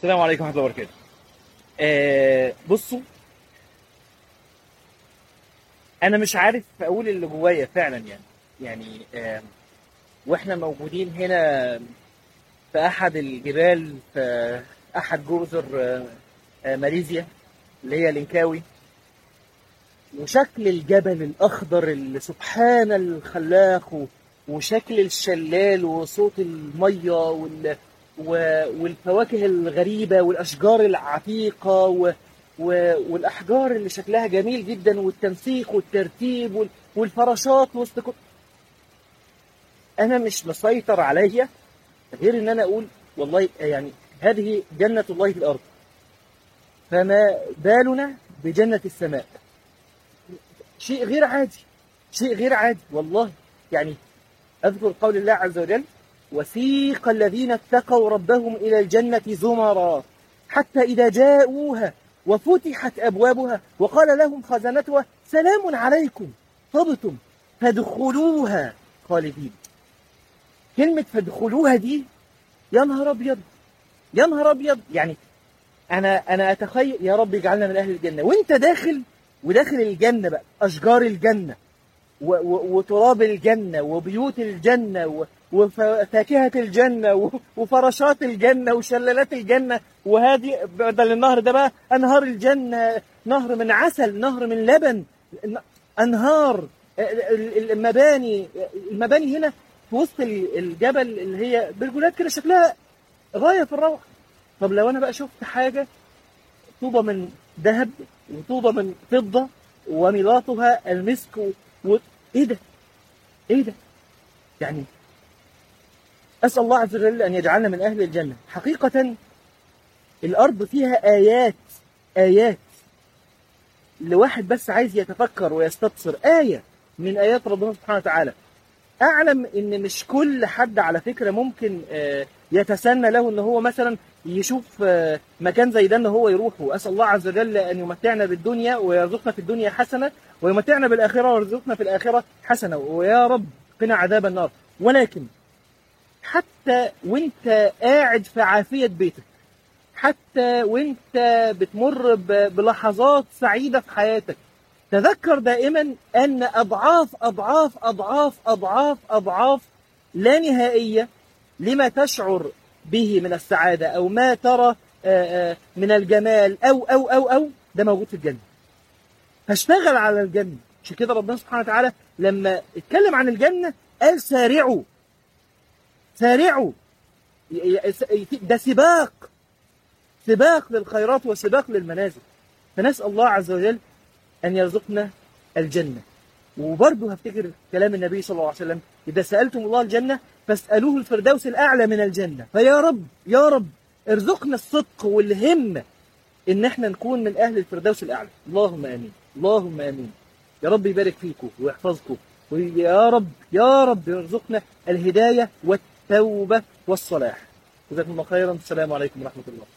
السلام عليكم ورحمه الله وبركاته آه بصوا انا مش عارف اقول اللي جوايا فعلا يعني يعني آه واحنا موجودين هنا في احد الجبال في احد جزر آه آه ماليزيا اللي هي لينكاوي وشكل الجبل الاخضر اللي سبحان الخلاق و- وشكل الشلال وصوت الميه وال و- والفواكه الغريبه والاشجار العتيقه و... و... والاحجار اللي شكلها جميل جدا والتنسيق والترتيب وال... والفراشات وسط كل انا مش مسيطر عليا غير ان انا اقول والله يعني هذه جنه الله في الارض فما بالنا بجنه السماء شيء غير عادي شيء غير عادي والله يعني اذكر قول الله عز وجل وسيق الذين اتقوا ربهم الى الجنه زمرا حتى اذا جاءوها وفتحت ابوابها وقال لهم خزنتها سلام عليكم طبتم فادخلوها خالدين كلمه فادخلوها دي يا نهار ابيض يا نهار ابيض يعني انا انا اتخيل يا رب اجعلنا من اهل الجنه وانت داخل وداخل الجنه بقى اشجار الجنه و- و- وتراب الجنه وبيوت الجنه و- وفاكهه الجنه و- وفراشات الجنه وشلالات الجنه وهذه بدل النهر ده بقى انهار الجنه نهر من عسل نهر من لبن انهار ال- ال- المباني المباني هنا في وسط ال- الجبل اللي هي برجولات كده شكلها غايه في الروعه طب لو انا بقى شفت حاجه طوبه من ذهب وطوبه من فضه وميلاطها المسك و... و... ايه ده؟ ايه ده؟ يعني اسال الله عز وجل ان يجعلنا من اهل الجنه حقيقه الارض فيها ايات ايات لواحد بس عايز يتفكر ويستبصر ايه من ايات ربنا سبحانه وتعالى اعلم ان مش كل حد على فكره ممكن آه، يتسنى له ان هو مثلا يشوف آه، مكان زي ده ان هو يروحه اسال الله عز وجل ان يمتعنا بالدنيا ويرزقنا في الدنيا حسنه ويمتعنا بالاخره ويرزقنا في الاخره حسنه ويا رب قنا عذاب النار ولكن حتى وانت قاعد في عافيه بيتك حتى وانت بتمر ب- بلحظات سعيده في حياتك تذكر دائما ان اضعاف اضعاف اضعاف اضعاف اضعاف لا نهائيه لما تشعر به من السعاده او ما ترى آه، آه، من الجمال او او او او ده موجود في الجنه فاشتغل على الجنه عشان كده ربنا سبحانه وتعالى لما اتكلم عن الجنه قال سارعوا سارعوا ي- ي- ده سباق سباق للخيرات وسباق للمنازل فنسال الله عز وجل أن يرزقنا الجنة وبرضه هفتكر كلام النبي صلى الله عليه وسلم إذا سألتم الله الجنة فاسألوه الفردوس الأعلى من الجنة فيا رب يا رب ارزقنا الصدق والهمة إن احنا نكون من أهل الفردوس الأعلى اللهم آمين اللهم آمين يا رب يبارك فيكم ويحفظكم ويا رب يا رب يرزقنا الهداية والتوبة والصلاح جزاكم الله خيرا السلام عليكم ورحمة الله